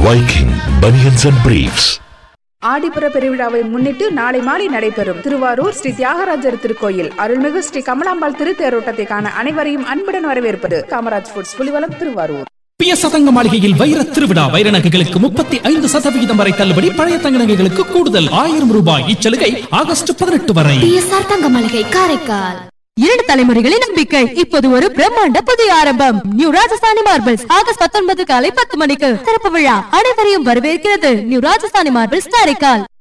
Viking Bunions and Briefs. ஆடிப்புற பெருவிழாவை முன்னிட்டு நாளை மாலை நடைபெறும் திருவாரூர் ஸ்ரீ தியாகராஜர் திருக்கோயில் அருள்மிகு ஸ்ரீ கமலாம்பாள் திருத்தேரோட்டத்தை காண அனைவரையும் அன்புடன் வரவேற்பது காமராஜ் ஃபுட்ஸ் புலிவலம் திருவாரூர் பிய சதங்க மாளிகையில் வைர திருவிழா வைர நகைகளுக்கு முப்பத்தி ஐந்து சதவிகிதம் வரை தள்ளுபடி பழைய தங்க நகைகளுக்கு கூடுதல் ஆயிரம் ரூபாய் இச்சலுகை ஆகஸ்ட் பதினெட்டு வரை பிஎஸ்ஆர் தங்க மளிகை காரைக்கால் இரண்டு தலைமுறைகளின் நம்பிக்கை இப்போது ஒரு பிரம்மாண்ட புதிய ஆரம்பம் நியூ ராஜஸ்தானி மார்பிள்ஸ் ஆகஸ்ட் பத்தொன்பது காலை பத்து மணிக்கு திறப்பு விழா அனைவரையும் வரவேற்கிறது நியூ ராஜஸ்தானி மார்பிள்ஸ் காரைக்கால்